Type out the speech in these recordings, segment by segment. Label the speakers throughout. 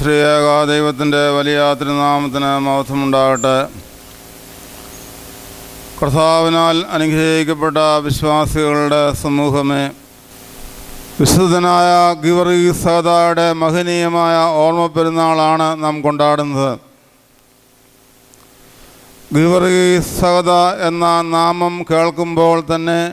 Speaker 1: ത്രിയേക ദൈവത്തിൻ്റെ വലിയ തിരുനാമത്തിന് മഹത്വമുണ്ടാകട്ടെ കർത്താവിനാൽ അനുഗ്രഹിക്കപ്പെട്ട വിശ്വാസികളുടെ സമൂഹമേ വിശുദ്ധനായ ഗിവർഗീസയുടെ മഹനീയമായ ഓർമ്മ പെരുന്നാളാണ് നാം കൊണ്ടാടുന്നത് ഗിവർഗീസത എന്ന നാമം കേൾക്കുമ്പോൾ തന്നെ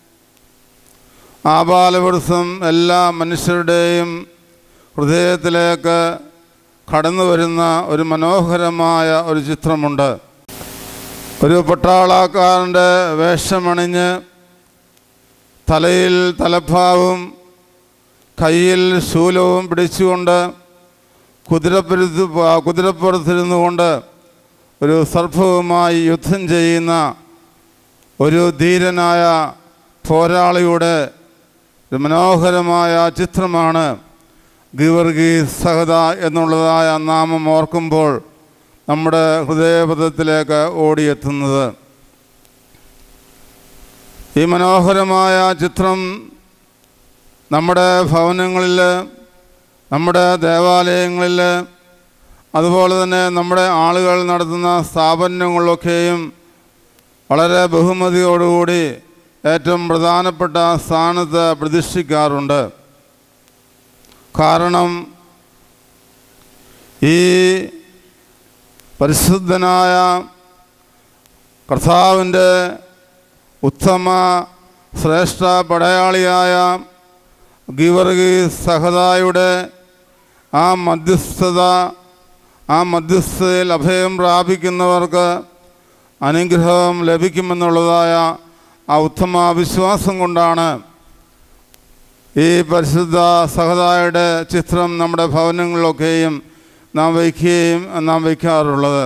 Speaker 1: ആപാലവൃസം എല്ലാ മനുഷ്യരുടെയും ഹൃദയത്തിലേക്ക് കടന്നു വരുന്ന ഒരു മനോഹരമായ ഒരു ചിത്രമുണ്ട് ഒരു പട്ടാളക്കാരൻ്റെ വേഷമണിഞ്ഞ് തലയിൽ തലപ്പാവും കയ്യിൽ ശൂലവും പിടിച്ചുകൊണ്ട് കുതിരപ്പുറത്ത് കുതിരപ്പുറത്തിരുന്നു കൊണ്ട് ഒരു സർപ്പവുമായി യുദ്ധം ചെയ്യുന്ന ഒരു ധീരനായ പോരാളിയുടെ ഒരു മനോഹരമായ ചിത്രമാണ് ഗിവർഗി സഹത എന്നുള്ളതായ നാമം ഓർക്കുമ്പോൾ നമ്മുടെ ഹൃദയപഥത്തിലേക്ക് ഓടിയെത്തുന്നത് ഈ മനോഹരമായ ചിത്രം നമ്മുടെ ഭവനങ്ങളിൽ നമ്മുടെ ദേവാലയങ്ങളിൽ അതുപോലെ തന്നെ നമ്മുടെ ആളുകൾ നടത്തുന്ന സ്ഥാപനങ്ങളിലൊക്കെയും വളരെ ബഹുമതിയോടുകൂടി ഏറ്റവും പ്രധാനപ്പെട്ട സ്ഥാനത്ത് പ്രതിഷ്ഠിക്കാറുണ്ട് കാരണം ഈ പരിശുദ്ധനായ കർത്താവിൻ്റെ ഉത്തമ ശ്രേഷ്ഠ പടയാളിയായ ഗിവർഗി സഹതായുടെ ആ മധ്യസ്ഥത ആ മധ്യസ്ഥതയിൽ അഭയം പ്രാപിക്കുന്നവർക്ക് അനുഗ്രഹം ലഭിക്കുമെന്നുള്ളതായ ആ ഉത്തമ വിശ്വാസം കൊണ്ടാണ് ഈ പരിശുദ്ധ സഹതായുടെ ചിത്രം നമ്മുടെ ഭവനങ്ങളിലൊക്കെയും നാം വയ്ക്കുകയും നാം വയ്ക്കാറുള്ളത്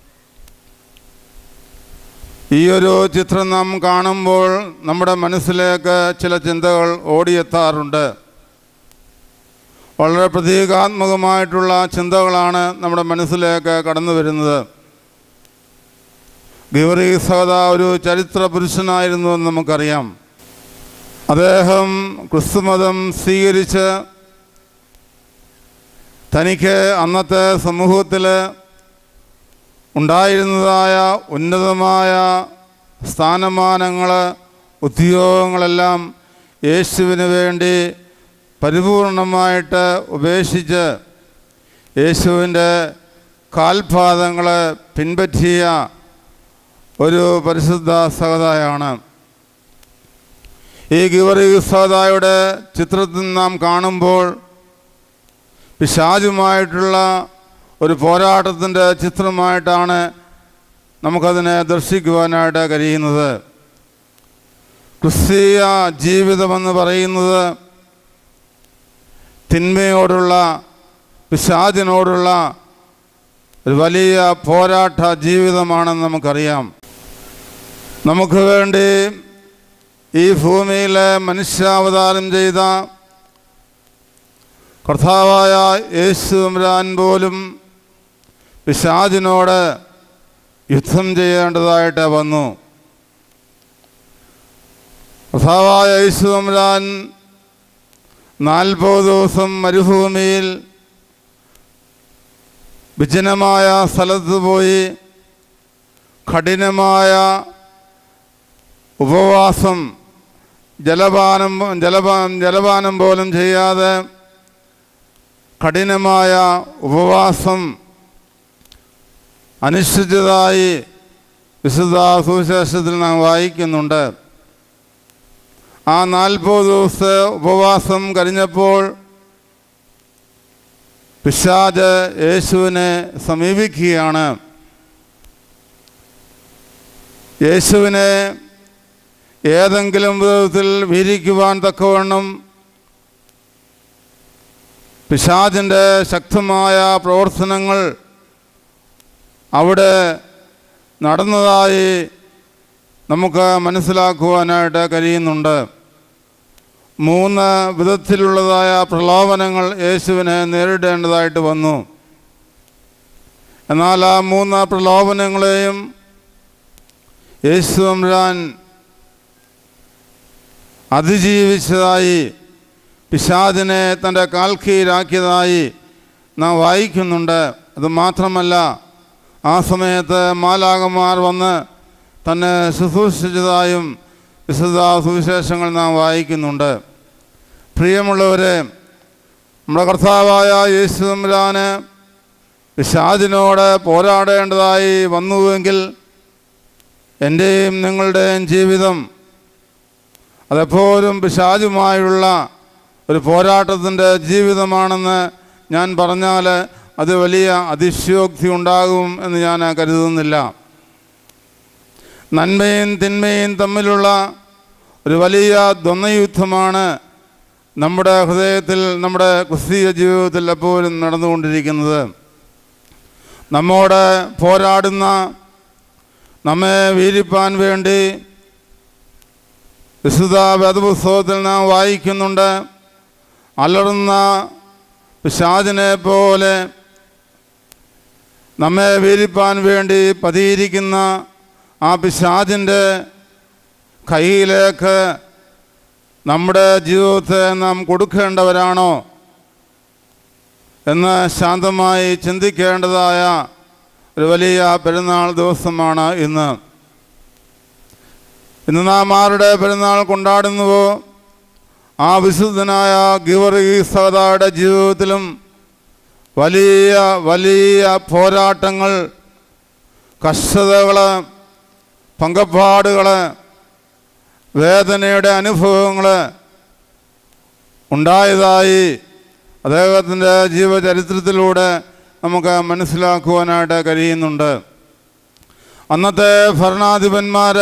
Speaker 1: ഈ ഒരു ചിത്രം നാം കാണുമ്പോൾ നമ്മുടെ മനസ്സിലേക്ക് ചില ചിന്തകൾ ഓടിയെത്താറുണ്ട് വളരെ പ്രതീകാത്മകമായിട്ടുള്ള ചിന്തകളാണ് നമ്മുടെ മനസ്സിലേക്ക് കടന്നു വരുന്നത് ഗൗരി സഹത ഒരു ചരിത്ര പുരുഷനായിരുന്നു എന്ന് നമുക്കറിയാം അദ്ദേഹം ക്രിസ്തുമതം സ്വീകരിച്ച് തനിക്ക് അന്നത്തെ സമൂഹത്തിൽ ഉണ്ടായിരുന്നതായ ഉന്നതമായ സ്ഥാനമാനങ്ങൾ ഉദ്യോഗങ്ങളെല്ലാം യേശുവിന് വേണ്ടി പരിപൂർണമായിട്ട് ഉപേക്ഷിച്ച് യേശുവിൻ്റെ കാൽപാദങ്ങൾ പിൻപറ്റിയ ഒരു പരിശുദ്ധ സഹതായാണ് ഈ ഗിവറി സഹതായുടെ ചിത്രത്തിൽ നാം കാണുമ്പോൾ പിശാചുമായിട്ടുള്ള ഒരു പോരാട്ടത്തിൻ്റെ ചിത്രമായിട്ടാണ് നമുക്കതിനെ ദർശിക്കുവാനായിട്ട് കഴിയുന്നത് ക്രിസ്തീയ ജീവിതമെന്ന് പറയുന്നത് തിന്മയോടുള്ള പിശാചിനോടുള്ള ഒരു വലിയ പോരാട്ട ജീവിതമാണെന്ന് നമുക്കറിയാം നമുക്ക് വേണ്ടി ഈ ഭൂമിയിൽ മനുഷ്യാവതാരം ചെയ്ത കർത്താവായ യേശുരാൻ പോലും പിശാചിനോട് യുദ്ധം ചെയ്യേണ്ടതായിട്ട് വന്നു കർത്താവായ യേശുരാൻ നാൽപ്പത് ദിവസം മരുഭൂമിയിൽ വിജനമായ സ്ഥലത്ത് പോയി കഠിനമായ ഉപവാസം ജലപാനം ജലപാനം ജലപാനം പോലും ചെയ്യാതെ കഠിനമായ ഉപവാസം അനുഷ്ഠിച്ചതായി വിശുദ്ധ സുവിശേഷത്തിൽ നാം വായിക്കുന്നുണ്ട് ആ നാൽപ്പത് ദിവസത്തെ ഉപവാസം കഴിഞ്ഞപ്പോൾ പിശാജ് യേശുവിനെ സമീപിക്കുകയാണ് യേശുവിനെ ഏതെങ്കിലും വിധത്തിൽ വീരിക്കുവാൻ തക്കവണ്ണം പിശാചിൻ്റെ ശക്തമായ പ്രവർത്തനങ്ങൾ അവിടെ നടന്നതായി നമുക്ക് മനസ്സിലാക്കുവാനായിട്ട് കഴിയുന്നുണ്ട് മൂന്ന് വിധത്തിലുള്ളതായ പ്രലോഭനങ്ങൾ യേശുവിനെ നേരിടേണ്ടതായിട്ട് വന്നു എന്നാൽ ആ മൂന്ന് പ്രലോഭനങ്ങളെയും യേശു തമ്പുരാൻ അതിജീവിച്ചതായി പിശാദിനെ തൻ്റെ കാൽക്കീരാക്കിയതായി നാം വായിക്കുന്നുണ്ട് അത് മാത്രമല്ല ആ സമയത്ത് മാലാകന്മാർ വന്ന് തന്നെ ശുശ്രൂഷിച്ചതായും വിശുദ്ധ സുവിശേഷങ്ങൾ നാം വായിക്കുന്നുണ്ട് പ്രിയമുള്ളവരെ നമ്മുടെ കർത്താവായ യേശു തമ്പുരാന് പിശാചിനോട് പോരാടേണ്ടതായി വന്നുവെങ്കിൽ എൻ്റെയും നിങ്ങളുടെയും ജീവിതം അതെപ്പോഴും പിശാചുമായുള്ള ഒരു പോരാട്ടത്തിൻ്റെ ജീവിതമാണെന്ന് ഞാൻ പറഞ്ഞാൽ അത് വലിയ അതിശയോക്തി ഉണ്ടാകും എന്ന് ഞാൻ കരുതുന്നില്ല നന്മയും തിന്മയും തമ്മിലുള്ള ഒരു വലിയ ദ്വന്ദ്വയുദ്ധമാണ് നമ്മുടെ ഹൃദയത്തിൽ നമ്മുടെ ക്രിസ്തീയ ജീവിതത്തിൽ എപ്പോഴും നടന്നുകൊണ്ടിരിക്കുന്നത് നമ്മോട് പോരാടുന്ന നമ്മെ വീരിപ്പാൻ വേണ്ടി വിശുദ്ധ വേദപുസ്തകത്തിൽ നാം വായിക്കുന്നുണ്ട് അലറുന്ന പിശാചിനെ പോലെ നമ്മെ വീരിപ്പാൻ വേണ്ടി പതിയിരിക്കുന്ന ആ പിശാചിൻ്റെ കയ്യിലേക്ക് നമ്മുടെ ജീവിതത്തെ നാം കൊടുക്കേണ്ടവരാണോ എന്ന് ശാന്തമായി ചിന്തിക്കേണ്ടതായ ഒരു വലിയ പെരുന്നാൾ ദിവസമാണ് ഇന്ന് ഇന്ന് നാം ആരുടെ പെരുന്നാൾ കൊണ്ടാടുന്നുവോ ആ വിശുദ്ധനായ ഗിവർഗീസയുടെ ജീവിതത്തിലും വലിയ വലിയ പോരാട്ടങ്ങൾ കഷ്ടതകൾ പങ്കപ്പാടുകൾ വേദനയുടെ അനുഭവങ്ങൾ ഉണ്ടായതായി അദ്ദേഹത്തിൻ്റെ ജീവചരിത്രത്തിലൂടെ നമുക്ക് മനസ്സിലാക്കുവാനായിട്ട് കഴിയുന്നുണ്ട് അന്നത്തെ ഭരണാധിപന്മാർ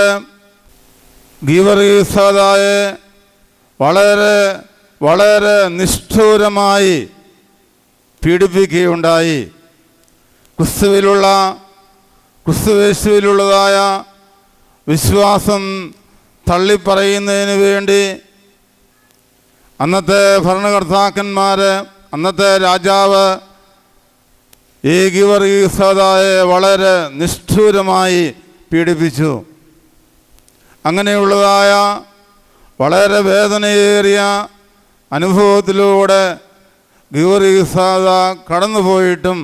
Speaker 1: ഗീവർഗീസതായെ വളരെ വളരെ നിഷ്ഠൂരമായി പീഡിപ്പിക്കുകയുണ്ടായി ക്രിസ്തുവിലുള്ള ക്രിസ്തുവേശുവിലുള്ളതായ വിശ്വാസം തള്ളിപ്പറയുന്നതിന് വേണ്ടി അന്നത്തെ ഭരണകർത്താക്കന്മാർ അന്നത്തെ രാജാവ് ഈ ഗിവർഗീസതായെ വളരെ നിഷ്ഠൂരമായി പീഡിപ്പിച്ചു അങ്ങനെയുള്ളതായ വളരെ വേദനയേറിയ അനുഭവത്തിലൂടെ ഗീവർഗീസാദ കടന്നുപോയിട്ടും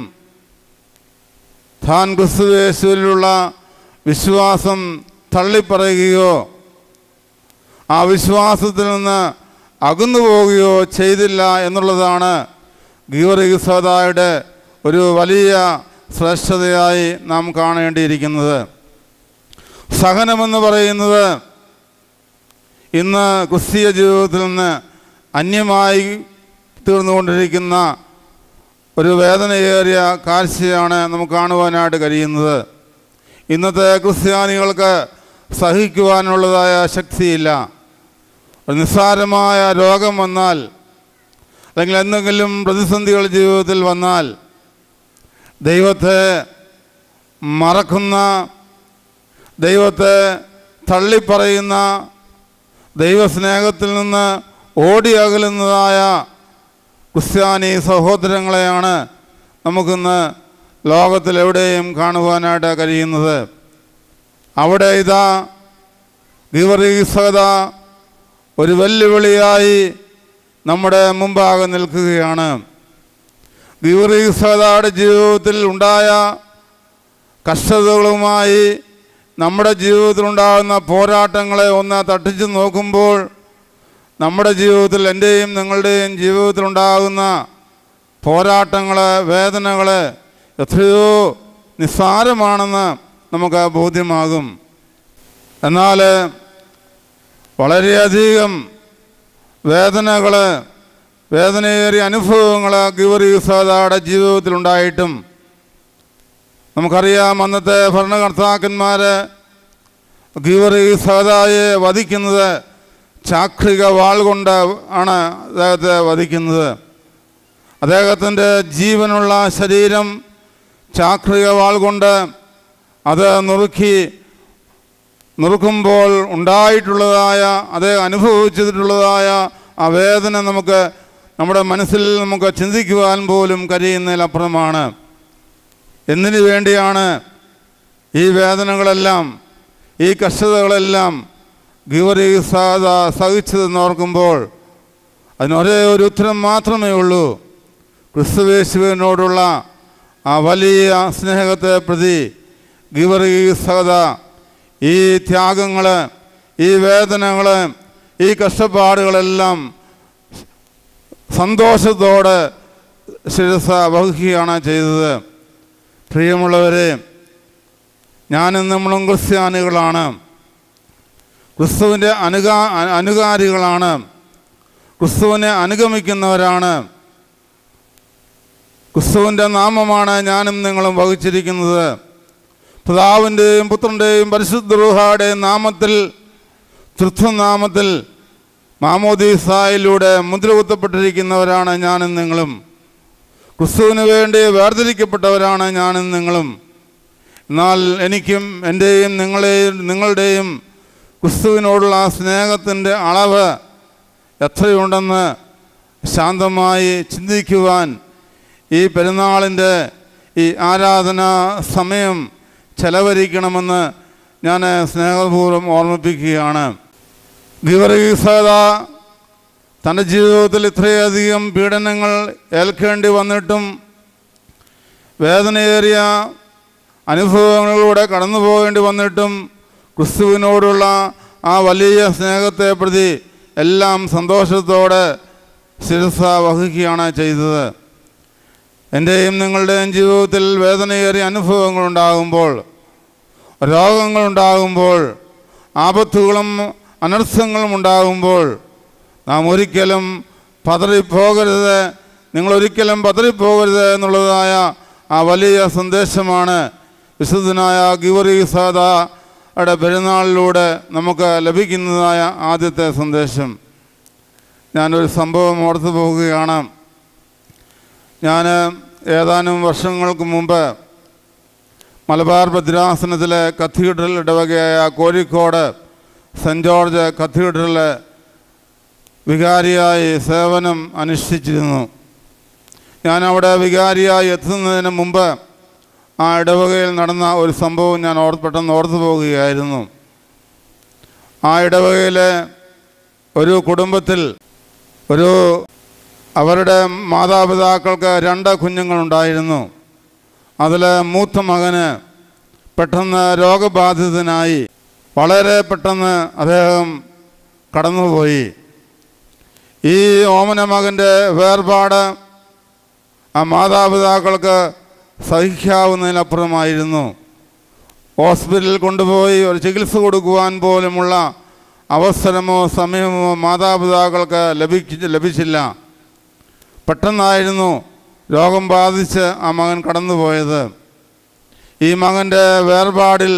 Speaker 1: താൻ ക്രിസ്തുവേശുവിലുള്ള വിശ്വാസം തള്ളിപ്പറയുകയോ ആ വിശ്വാസത്തിൽ നിന്ന് അകന്നു പോവുകയോ ചെയ്തില്ല എന്നുള്ളതാണ് ഗീവർഗീസാദായുടെ ഒരു വലിയ ശ്രേഷ്ഠതയായി നാം കാണേണ്ടിയിരിക്കുന്നത് സഹനമെന്ന് പറയുന്നത് ഇന്ന് ക്രിസ്തീയ ജീവിതത്തിൽ നിന്ന് അന്യമായി തീർന്നുകൊണ്ടിരിക്കുന്ന ഒരു വേദനയേറിയ കാഴ്ചയാണ് നമുക്ക് കാണുവാനായിട്ട് കഴിയുന്നത് ഇന്നത്തെ ക്രിസ്ത്യാനികൾക്ക് സഹിക്കുവാനുള്ളതായ ശക്തിയില്ല ഒരു നിസ്സാരമായ രോഗം വന്നാൽ അല്ലെങ്കിൽ എന്തെങ്കിലും പ്രതിസന്ധികൾ ജീവിതത്തിൽ വന്നാൽ ദൈവത്തെ മറക്കുന്ന ദൈവത്തെ തള്ളിപ്പറയുന്ന ദൈവസ്നേഹത്തിൽ നിന്ന് ഓടി അകലുന്നതായ ക്രിസ്ത്യാനി സഹോദരങ്ങളെയാണ് നമുക്കിന്ന് ലോകത്തിൽ എവിടെയും കാണുവാനായിട്ട് കഴിയുന്നത് അവിടെ ഇതാ ഗീവർഗീസത ഒരു വെല്ലുവിളിയായി നമ്മുടെ മുമ്പാകെ നിൽക്കുകയാണ് ഗീവർഗീസതയുടെ ജീവിതത്തിൽ ഉണ്ടായ കഷ്ടതകളുമായി നമ്മുടെ ജീവിതത്തിലുണ്ടാകുന്ന പോരാട്ടങ്ങളെ ഒന്ന് തട്ടിച്ചു നോക്കുമ്പോൾ നമ്മുടെ ജീവിതത്തിൽ എൻ്റെയും നിങ്ങളുടെയും ജീവിതത്തിലുണ്ടാകുന്ന പോരാട്ടങ്ങൾ വേദനകൾ എത്രയോ നിസ്സാരമാണെന്ന് നമുക്ക് ബോധ്യമാകും എന്നാൽ വളരെയധികം വേദനകൾ വേദനയേറിയ അനുഭവങ്ങൾ ഗിവറീസാദയുടെ ജീവിതത്തിലുണ്ടായിട്ടും നമുക്കറിയാം അന്നത്തെ ഭരണകർത്താക്കന്മാർ ഗീവറീസാദായെ വധിക്കുന്നത് ചാക്രിക വാൾ കൊണ്ട് ആണ് അദ്ദേഹത്തെ വധിക്കുന്നത് അദ്ദേഹത്തിൻ്റെ ജീവനുള്ള ശരീരം ചാക്രിക വാൾ കൊണ്ട് അത് നുറുക്കി നുറുക്കുമ്പോൾ ഉണ്ടായിട്ടുള്ളതായ അത് അനുഭവിച്ചിട്ടുള്ളതായ ആ വേദന നമുക്ക് നമ്മുടെ മനസ്സിൽ നമുക്ക് ചിന്തിക്കുവാൻ പോലും കഴിയുന്നതിലപ്പുറമാണ് എന്തിനു വേണ്ടിയാണ് ഈ വേദനകളെല്ലാം ഈ കഷ്ടതകളെല്ലാം ഗിവറീസാദ സഹിച്ചതെന്ന് ഓർക്കുമ്പോൾ അതിനൊരേ ഒരു ഉത്തരം മാത്രമേ ഉള്ളൂ ക്രിസ്തുവേശുവിനോടുള്ള ആ വലിയ സ്നേഹത്തെ പ്രതി ഗിവറീസകത ഈ ത്യാഗങ്ങൾ ഈ വേദനകൾ ഈ കഷ്ടപ്പാടുകളെല്ലാം സന്തോഷത്തോടെ ശിരസ വഹിക്കുകയാണ് ചെയ്തത് പ്രിയമുള്ളവരെ ഞാനും നമ്മളും ക്രിസ്ത്യാനികളാണ് ക്രിസ്തുവിൻ്റെ അനുകാ അനുകാരികളാണ് ക്രിസ്തുവിനെ അനുഗമിക്കുന്നവരാണ് ക്രിസ്തുവിൻ്റെ നാമമാണ് ഞാനും നിങ്ങളും വഹിച്ചിരിക്കുന്നത് പിതാവിൻ്റെയും പുത്രൻ്റെയും പരിശുദ്ധ റൂഹായുടെയും നാമത്തിൽ തൃത്വനാമത്തിൽ മാമോദീസായിലൂടെ മുദ്രകുത്തപ്പെട്ടിരിക്കുന്നവരാണ് ഞാനും നിങ്ങളും ക്രിസ്തുവിന് വേണ്ടി വേർതിരിക്കപ്പെട്ടവരാണ് ഞാനും നിങ്ങളും എന്നാൽ എനിക്കും എൻ്റെയും നിങ്ങളെയും നിങ്ങളുടെയും ക്രിസ്തുവിനോടുള്ള ആ സ്നേഹത്തിൻ്റെ അളവ് എത്രയുണ്ടെന്ന് ശാന്തമായി ചിന്തിക്കുവാൻ ഈ പെരുന്നാളിൻ്റെ ഈ ആരാധനാ സമയം ചെലവഴിക്കണമെന്ന് ഞാൻ സ്നേഹപൂർവ്വം ഓർമ്മിപ്പിക്കുകയാണ് ഗിവറീസത തൻ്റെ ജീവിതത്തിൽ ഇത്രയധികം പീഡനങ്ങൾ ഏൽക്കേണ്ടി വന്നിട്ടും വേദനയേറിയ അനുഭവങ്ങളിലൂടെ കടന്നു പോകേണ്ടി വന്നിട്ടും ക്രിസ്തുവിനോടുള്ള ആ വലിയ സ്നേഹത്തെ പ്രതി എല്ലാം സന്തോഷത്തോടെ ശിരസ വഹിക്കുകയാണ് ചെയ്തത് എൻ്റെയും നിങ്ങളുടെയും ജീവിതത്തിൽ വേദനയേറിയ അനുഭവങ്ങളുണ്ടാകുമ്പോൾ രോഗങ്ങളുണ്ടാകുമ്പോൾ ആപത്തുകളും അനർത്ഥങ്ങളും ഉണ്ടാകുമ്പോൾ നാം ഒരിക്കലും പതറിപ്പോകരുത് നിങ്ങളൊരിക്കലും പതറിപ്പോകരുത് എന്നുള്ളതായ ആ വലിയ സന്ദേശമാണ് വിശുദ്ധനായ ഗിവറീസാദയുടെ പെരുന്നാളിലൂടെ നമുക്ക് ലഭിക്കുന്നതായ ആദ്യത്തെ സന്ദേശം ഞാനൊരു സംഭവം ഓർത്തു പോകുകയാണ് ഞാൻ ഏതാനും വർഷങ്ങൾക്ക് മുമ്പ് മലബാർ ഭദ്രാസനത്തിലെ കത്തീഡ്രൽ ഇടവകയായ കോഴിക്കോട് സെൻറ്റ് ജോർജ് കത്തീഡ്രൽ വികാരിയായി സേവനം അനുഷ്ഠിച്ചിരുന്നു ഞാൻ അവിടെ വികാരിയായി എത്തുന്നതിന് മുമ്പ് ആ ഇടവകയിൽ നടന്ന ഒരു സംഭവം ഞാൻ ഓർ പെട്ടെന്ന് ഓർത്തു പോവുകയായിരുന്നു ആ ഇടവകയിലെ ഒരു കുടുംബത്തിൽ ഒരു അവരുടെ മാതാപിതാക്കൾക്ക് രണ്ട് കുഞ്ഞുങ്ങളുണ്ടായിരുന്നു അതിൽ മൂത്ത മകന് പെട്ടെന്ന് രോഗബാധിതനായി വളരെ പെട്ടെന്ന് അദ്ദേഹം കടന്നുപോയി ഈ ഓമന മകൻ്റെ വേർപാട് ആ മാതാപിതാക്കൾക്ക് സഹിക്കാവുന്നതിനപ്പുറമായിരുന്നു ഹോസ്പിറ്റലിൽ കൊണ്ടുപോയി ഒരു ചികിത്സ കൊടുക്കുവാൻ പോലുമുള്ള അവസരമോ സമയമോ മാതാപിതാക്കൾക്ക് ലഭിക്ക ലഭിച്ചില്ല പെട്ടെന്നായിരുന്നു രോഗം ബാധിച്ച് ആ മകൻ കടന്നുപോയത് ഈ മകൻ്റെ വേർപാടിൽ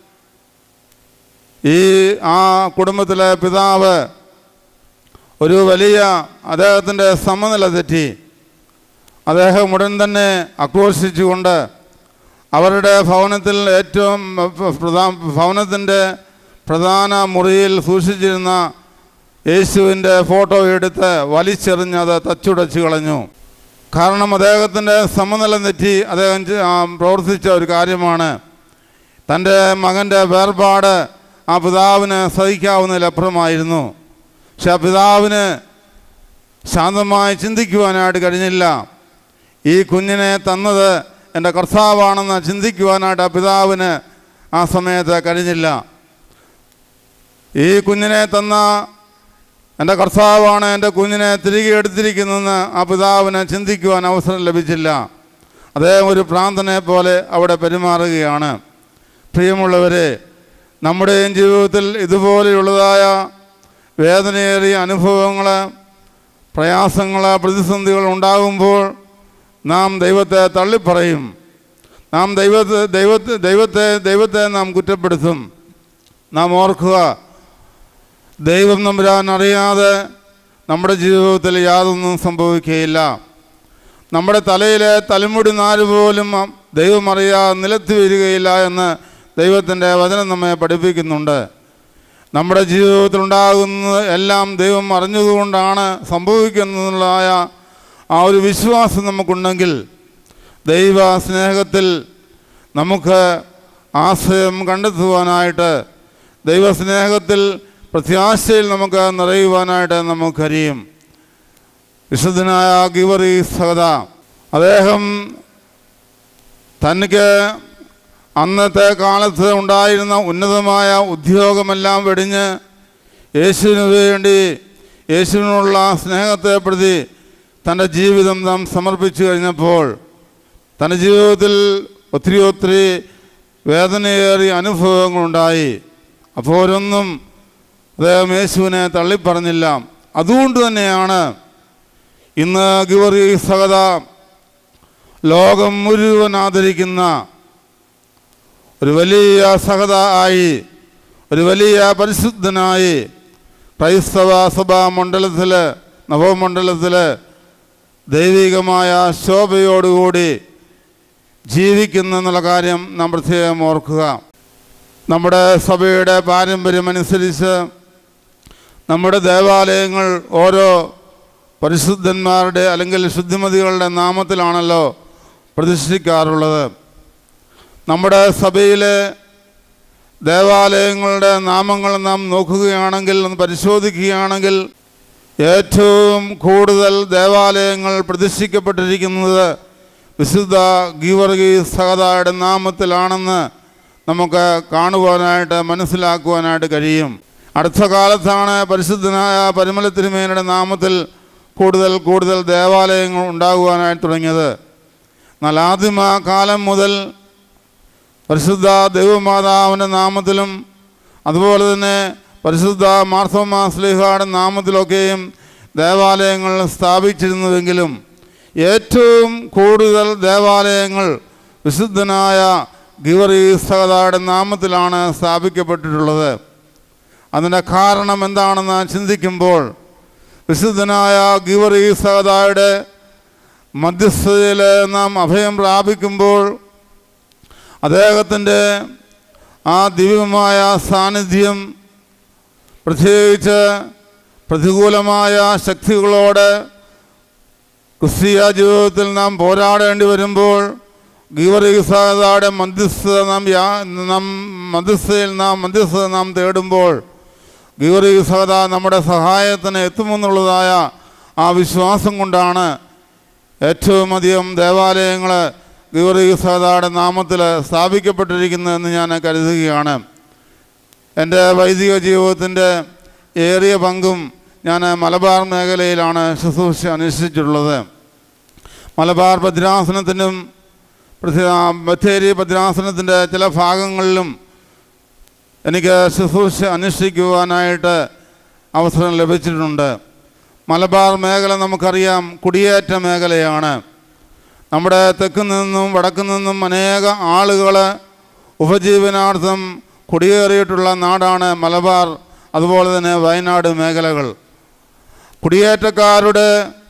Speaker 1: ഈ ആ കുടുംബത്തിലെ പിതാവ് ഒരു വലിയ അദ്ദേഹത്തിൻ്റെ സമനില തെറ്റി അദ്ദേഹം ഉടൻ തന്നെ ആക്രോശിച്ചുകൊണ്ട് അവരുടെ ഭവനത്തിൽ ഏറ്റവും പ്രധാന ഭവനത്തിൻ്റെ പ്രധാന മുറിയിൽ സൂക്ഷിച്ചിരുന്ന യേശുവിൻ്റെ ഫോട്ടോ എടുത്ത് വലിച്ചെറിഞ്ഞത് തച്ചുടച്ച് കളഞ്ഞു കാരണം അദ്ദേഹത്തിൻ്റെ സമനില തെറ്റി അദ്ദേഹം ചെ- ആ, പ്രവർത്തിച്ച ഒരു കാര്യമാണ് തൻ്റെ മകൻ്റെ വേർപാട് ആ പിതാവിന് സഹിക്കാവുന്നതിലപ്പുറമായിരുന്നു പക്ഷെ ആ പിതാവിന് ശാന്തമായി ചിന്തിക്കുവാനായിട്ട് കഴിഞ്ഞില്ല ഈ കുഞ്ഞിനെ തന്നത് എൻ്റെ കർത്താവാണെന്ന് ചിന്തിക്കുവാനായിട്ട് ആ പിതാവിന് ആ സമയത്ത് കഴിഞ്ഞില്ല ഈ കുഞ്ഞിനെ തന്ന എൻ്റെ കർത്താവാണ് എൻ്റെ കുഞ്ഞിനെ തിരികെ എടുത്തിരിക്കുന്നതെന്ന് ആ പിതാവിന് ചിന്തിക്കുവാൻ അവസരം ലഭിച്ചില്ല അദ്ദേഹം ഒരു പ്രാന്തനെ പോലെ അവിടെ പെരുമാറുകയാണ് പ്രിയമുള്ളവരെ നമ്മുടെയും ജീവിതത്തിൽ ഇതുപോലെയുള്ളതായ വേദനയേറിയ അനുഭവങ്ങൾ പ്രയാസങ്ങൾ പ്രതിസന്ധികൾ ഉണ്ടാകുമ്പോൾ നാം ദൈവത്തെ തള്ളിപ്പറയും നാം ദൈവത്തെ ദൈവത്തെ ദൈവത്തെ ദൈവത്തെ നാം കുറ്റപ്പെടുത്തും നാം ഓർക്കുക ദൈവം നമ്പുരാൻ അറിയാതെ നമ്മുടെ ജീവിതത്തിൽ യാതൊന്നും സംഭവിക്കുകയില്ല നമ്മുടെ തലയിലെ തലമുടി നാര് പോലും ദൈവം അറിയാതെ നിലത്ത് വീഴുകയില്ല എന്ന് ദൈവത്തിൻ്റെ വചനം നമ്മെ പഠിപ്പിക്കുന്നുണ്ട് നമ്മുടെ ജീവിതത്തിൽ ഉണ്ടാകുന്നത് എല്ലാം ദൈവം അറിഞ്ഞതുകൊണ്ടാണ് സംഭവിക്കുന്നതായ ആ ഒരു വിശ്വാസം നമുക്കുണ്ടെങ്കിൽ ദൈവ സ്നേഹത്തിൽ നമുക്ക് ആശ്രയം കണ്ടെത്തുവാനായിട്ട് ദൈവസ്നേഹത്തിൽ പ്രത്യാശയിൽ നമുക്ക് നിറയുവാനായിട്ട് നമുക്കറിയും വിശുദ്ധനായ ഗിവറി സഹത അദ്ദേഹം തനിക്ക് അന്നത്തെ കാലത്ത് ഉണ്ടായിരുന്ന ഉന്നതമായ ഉദ്യോഗമെല്ലാം വെടിഞ്ഞ് യേശുവിന് വേണ്ടി യേശുവിനുള്ള സ്നേഹത്തെ പ്രതി തൻ്റെ ജീവിതം നാം സമർപ്പിച്ചു കഴിഞ്ഞപ്പോൾ തൻ്റെ ജീവിതത്തിൽ ഒത്തിരി ഒത്തിരി വേദനയേറിയ അനുഭവങ്ങളുണ്ടായി അപ്പോഴൊന്നും അദ്ദേഹം യേശുവിനെ തള്ളിപ്പറഞ്ഞില്ല അതുകൊണ്ട് തന്നെയാണ് ഇന്ന് ഗിവറി സഹത ലോകം മുഴുവൻ ആദരിക്കുന്ന ഒരു വലിയ സഹത ആയി ഒരു വലിയ പരിശുദ്ധനായി ക്രൈസ്തവ സഭാ മണ്ഡലത്തിൽ നവമണ്ഡലത്തിൽ ദൈവികമായ ശോഭയോടുകൂടി ജീവിക്കുന്നു എന്നുള്ള കാര്യം നാം പ്രത്യേകം ഓർക്കുക നമ്മുടെ സഭയുടെ പാരമ്പര്യമനുസരിച്ച് നമ്മുടെ ദേവാലയങ്ങൾ ഓരോ പരിശുദ്ധന്മാരുടെ അല്ലെങ്കിൽ ശുദ്ധിമതികളുടെ നാമത്തിലാണല്ലോ പ്രതിഷ്ഠിക്കാറുള്ളത് നമ്മുടെ സഭയിലെ ദേവാലയങ്ങളുടെ നാമങ്ങൾ നാം നോക്കുകയാണെങ്കിൽ ഒന്ന് പരിശോധിക്കുകയാണെങ്കിൽ ഏറ്റവും കൂടുതൽ ദേവാലയങ്ങൾ പ്രതിഷ്ഠിക്കപ്പെട്ടിരിക്കുന്നത് വിശുദ്ധ ഗീവർഗി സഹതായുടെ നാമത്തിലാണെന്ന് നമുക്ക് കാണുവാനായിട്ട് മനസ്സിലാക്കുവാനായിട്ട് കഴിയും അടുത്ത കാലത്താണ് പരിശുദ്ധനായ പരിമല തിരുമേനയുടെ നാമത്തിൽ കൂടുതൽ കൂടുതൽ ദേവാലയങ്ങൾ ഉണ്ടാകുവാനായി തുടങ്ങിയത് എന്നാൽ ആദിമ കാലം മുതൽ പരിശുദ്ധ ദൈവമാതാവിൻ്റെ നാമത്തിലും അതുപോലെ തന്നെ പരിശുദ്ധ മാർത്തോമാ സ്ലിഹയുടെ നാമത്തിലൊക്കെയും ദേവാലയങ്ങൾ സ്ഥാപിച്ചിരുന്നുവെങ്കിലും ഏറ്റവും കൂടുതൽ ദേവാലയങ്ങൾ വിശുദ്ധനായ ഗിവറി സഹതായുടെ നാമത്തിലാണ് സ്ഥാപിക്കപ്പെട്ടിട്ടുള്ളത് അതിൻ്റെ കാരണം എന്താണെന്ന് ചിന്തിക്കുമ്പോൾ വിശുദ്ധനായ ഗിവറി സഹതായുടെ മധ്യസ്ഥതയിൽ നാം അഭയം പ്രാപിക്കുമ്പോൾ അദ്ദേഹത്തിൻ്റെ ആ ദിവ്യമായ സാന്നിധ്യം പ്രത്യേകിച്ച് പ്രതികൂലമായ ശക്തികളോട് ക്രിസ്തീയ ജീവിതത്തിൽ നാം പോരാടേണ്ടി വരുമ്പോൾ ഗീവറിസാദയുടെ മധ്യസ്ഥത നാം യാ നാം മധ്യസ്ഥയിൽ നാം മധ്യസ്ഥത നാം തേടുമ്പോൾ ഗീവറിസഹത നമ്മുടെ സഹായത്തിന് എത്തുമെന്നുള്ളതായ ആ വിശ്വാസം കൊണ്ടാണ് ഏറ്റവും അധികം ദേവാലയങ്ങൾ ഗീവറിസഹതയുടെ നാമത്തിൽ സ്ഥാപിക്കപ്പെട്ടിരിക്കുന്നതെന്ന് ഞാൻ കരുതുകയാണ് എൻ്റെ വൈദിക ജീവിതത്തിൻ്റെ ഏറിയ പങ്കും ഞാൻ മലബാർ മേഖലയിലാണ് ശുശ്രൂഷ അനുഷ്ഠിച്ചിട്ടുള്ളത് മലബാർ ഭദ്രാസനത്തിനും ബത്തേരി ഭദ്രാസനത്തിൻ്റെ ചില ഭാഗങ്ങളിലും എനിക്ക് ശുശ്രൂഷ അനുഷ്ഠിക്കുവാനായിട്ട് അവസരം ലഭിച്ചിട്ടുണ്ട് മലബാർ മേഖല നമുക്കറിയാം കുടിയേറ്റ മേഖലയാണ് നമ്മുടെ തെക്ക് നിന്നും വടക്ക് നിന്നും അനേക ആളുകൾ ഉപജീവനാർത്ഥം കുടിയേറിയിട്ടുള്ള നാടാണ് മലബാർ അതുപോലെ തന്നെ വയനാട് മേഖലകൾ കുടിയേറ്റക്കാരുടെ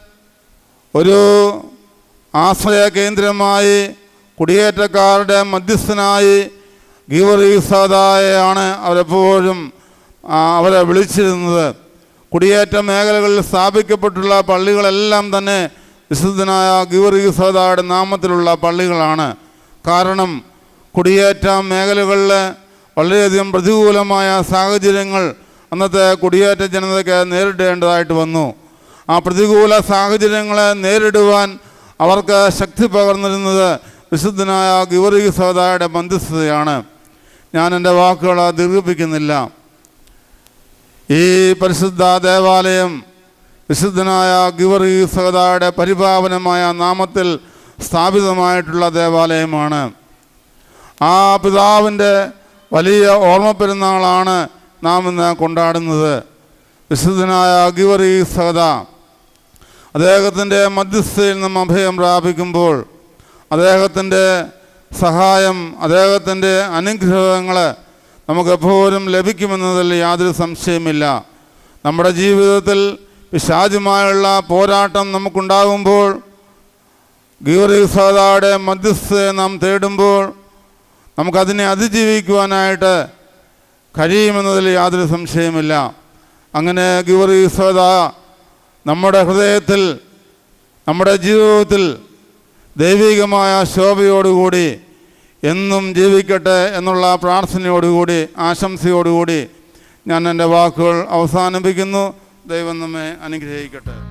Speaker 1: ഒരു ആശ്രയ കേന്ദ്രമായി കുടിയേറ്റക്കാരുടെ മധ്യസ്ഥനായി ഗീവറീസാദായാണ് അവരെപ്പോഴും ആ, അവരെ വിളിച്ചിരുന്നത് കുടിയേറ്റ മേഖലകളിൽ സ്ഥാപിക്കപ്പെട്ടുള്ള പള്ളികളെല്ലാം തന്നെ വിശുദ്ധനായ ഗീവറീസാദായുടെ നാമത്തിലുള്ള പള്ളികളാണ് കാരണം കുടിയേറ്റ മേഖലകളിൽ വളരെയധികം പ്രതികൂലമായ സാഹചര്യങ്ങൾ അന്നത്തെ കുടിയേറ്റ ജനതയ്ക്ക് നേരിടേണ്ടതായിട്ട് വന്നു ആ പ്രതികൂല സാഹചര്യങ്ങളെ നേരിടുവാൻ അവർക്ക് ശക്തി പകർന്നിരുന്നത് വിശുദ്ധനായ ഗിവറി സഹോദായുടെ മധ്യസ്ഥതയാണ് ഞാൻ എൻ്റെ വാക്കുകൾ ദീർഘിപ്പിക്കുന്നില്ല ഈ പരിശുദ്ധ ദേവാലയം വിശുദ്ധനായ ഗിവറി സഹോദായുടെ പരിപാവനമായ നാമത്തിൽ സ്ഥാപിതമായിട്ടുള്ള ദേവാലയമാണ് ആ പിതാവിൻ്റെ വലിയ ഓർമ്മ പെരുന്നാളാണ് നാം ഇന്ന് കൊണ്ടാടുന്നത് വിശുദ്ധനായ ഗിവറി സഹദ അദ്ദേഹത്തിൻ്റെ മധ്യസ്ഥയിൽ നിന്നും അഭയം പ്രാപിക്കുമ്പോൾ അദ്ദേഹത്തിൻ്റെ സഹായം അദ്ദേഹത്തിൻ്റെ അനുഗ്രഹങ്ങൾ നമുക്കെപ്പോഴും ലഭിക്കുമെന്നതിൽ യാതൊരു സംശയമില്ല നമ്മുടെ ജീവിതത്തിൽ പിശാചുമായുള്ള പോരാട്ടം നമുക്കുണ്ടാകുമ്പോൾ ഗീവറിസാദായുടെ മധ്യസ്ഥയെ നാം തേടുമ്പോൾ നമുക്കതിനെ അതിജീവിക്കുവാനായിട്ട് കഴിയുമെന്നതിൽ യാതൊരു സംശയമില്ല അങ്ങനെ ഗീവറിസാദ നമ്മുടെ ഹൃദയത്തിൽ നമ്മുടെ ജീവിതത്തിൽ ദൈവികമായ ശോഭയോടുകൂടി എന്നും ജീവിക്കട്ടെ എന്നുള്ള പ്രാർത്ഥനയോടുകൂടി ആശംസയോടുകൂടി ഞാൻ എൻ്റെ വാക്കുകൾ അവസാനിപ്പിക്കുന്നു ദൈവം നമ്മെ അനുഗ്രഹിക്കട്ടെ